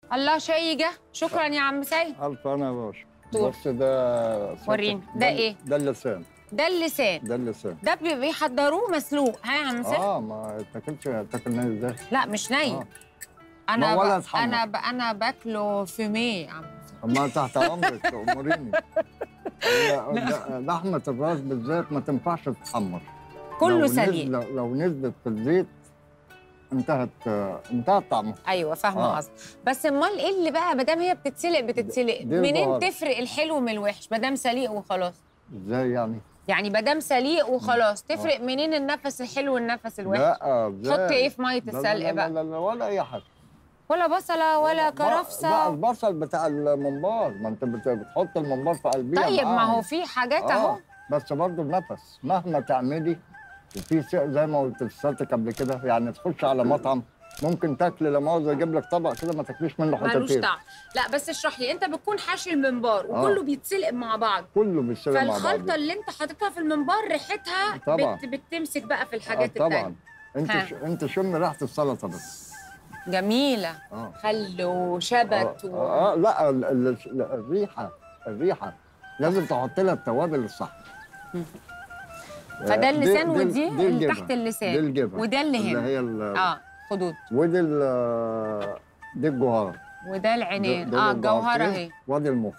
الله شاي جه شكرا يا عم سيد ألف أنا يا باشا طول. بس ده وريني. ده إيه؟ ده اللسان ده اللسان ده اللسان ده بي- بيحضروه مسلوق ها يا عم سيد اه ما تاكلش تاكل ناي ازاي لا مش ني آه. انا ما ولا ب... اتحمر. انا ب... انا باكله فيميه يا عم اما تحت امرك تأمريني هي- لا- لحمة الراس بالذات ما تنفعش تتحمر كله لو سليق نزل لو نزلت في الزيت انتهت انتهت طعمه ايوه فاهمه آه. قصدي بس امال ايه اللي بقى ما دام هي بتتسلق بتتسلق دي منين البهارات. تفرق الحلو من الوحش ما دام سليق وخلاص ازاي يعني؟ يعني ما دام سليق وخلاص تفرق منين النفس الحلو والنفس الوحش لا ازاي؟ حط ايه في ميه لا- لا- السلق لا- بقى لا لا ولا اي حاجه ولا بصله ولا لا كرفسه البصل بتاع الممبار ما انت بت- بتحط الممبار في قلبيه طيب ما معاهم. هو في حاجات آه، اهو بس برضه النفس مهما تعملي وفي س- زي ما قلت لساتك قبل كده يعني تخش على مطعم ممكن تاكلي لا مؤاخذه يجيب لك طبق كده ما تاكليش منه ملوش حتتين طعم لا بس اشرح لي انت بتكون حاشي الممبار آه. وكله بيتسلق مع بعض كله بيشتغل مع بعض فالخلطه اللي انت حاططها في الممبار ريحتها طبعاً. بت... بتمسك بقى في آه الحاجات طبعا التانية انت ها. ش... انت شم ريحه السلطه بس جميله اه خل وشبت آه, و... آه لا ال... ال... ال- الريحه الريحه لازم تحط لها التوابل الصح فده آه، دي- اللسان دي- ودي دي اللي الجبن. تحت اللسان دي الجبن وده اللي اللي هنا هي ال... اه خدود ودي ال... دي الجوهره وده العينين دول اه الجوهره الجوهرتين، اهي وادي المخ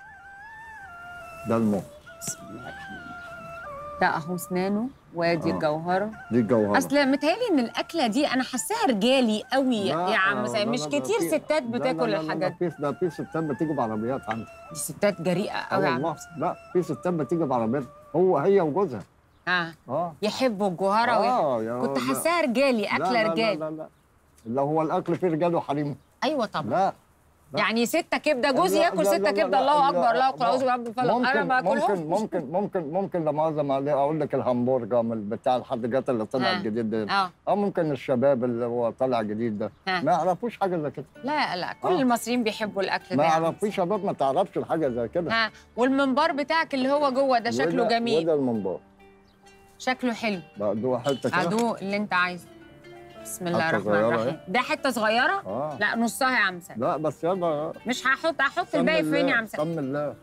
ده المخ بسم الله الرحمن الرحيم ده اهو اسنانه وادي آه. الجوهره دي الجوهره اصل متهيألي ان الاكله دي انا حاساها رجالي قوي لا، يا عم لا، سامي لا، مش لا، ده كتير في- ستات لا، لا، بتاكل لا، لا، الحاجات دي في ده في ستات بتيجي بعربيات عندي دي ستات جريئه اه قوي يا عم والله لا في ستات بتيجي بعربيات هو هي وجوزها اه اه يحبوا الجوهره ويح- اه يا كنت لا. حاساها رجالي لا، اكله لا، رجالي لا لا لا لا هو الاكل فيه رجال وحريم ايوه طبعا لا لا. يعني ستة كبده جوزي لا، ياكل لا، ستة لا، كبده لا، الله لا، اكبر لا لا. اعوذ برب الفلق انا ممكن باكلهم ممكن ممكن ممكن ممكن لما مؤاخذة ما اقول لك الهمبرجر من بتاع الحاجات اللي طلع ها. الجديد ده اه اه ممكن الشباب اللي هو طالع جديد ده ها. ما يعرفوش حاجه زي كده لا لا كل آه. المصريين بيحبوا الاكل ما ده يا عم. يعرفوش شباب ما تعرفش الحاجه زي كده ها والمنبار بتاعك اللي هو جوه ده شكله وده- جميل وده المنبار شكله حلو بقى دوه حته كده ادوق اللي انت عايزه بسم الله حتة الرحمن صغيرة الرحيم اهي. ده حته صغيره اه لا نصها يا عم سامي لا بس يلا مش هحط هحط سم الباقي فين يا الله، عم سامي سم الله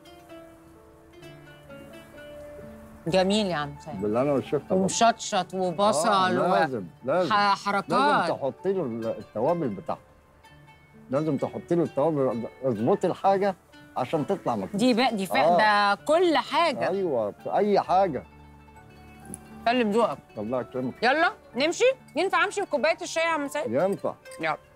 جميل يا عم سامي بالله انا والشفا ومشطشط وبصل آه و لازم لازم ح- لازم حركات تحطي له التوابل بتاعته لازم تحطي له التوابل اظبطي الحاجه عشان تطلع مكتوب دي بقى دي فعلا آه. ده كل حاجه ايوه في اي حاجه كلم ذوقك الله يكرمك يلا نمشي ينفع امشي بكوبايه الشاي يا عم سيد ينفع يلا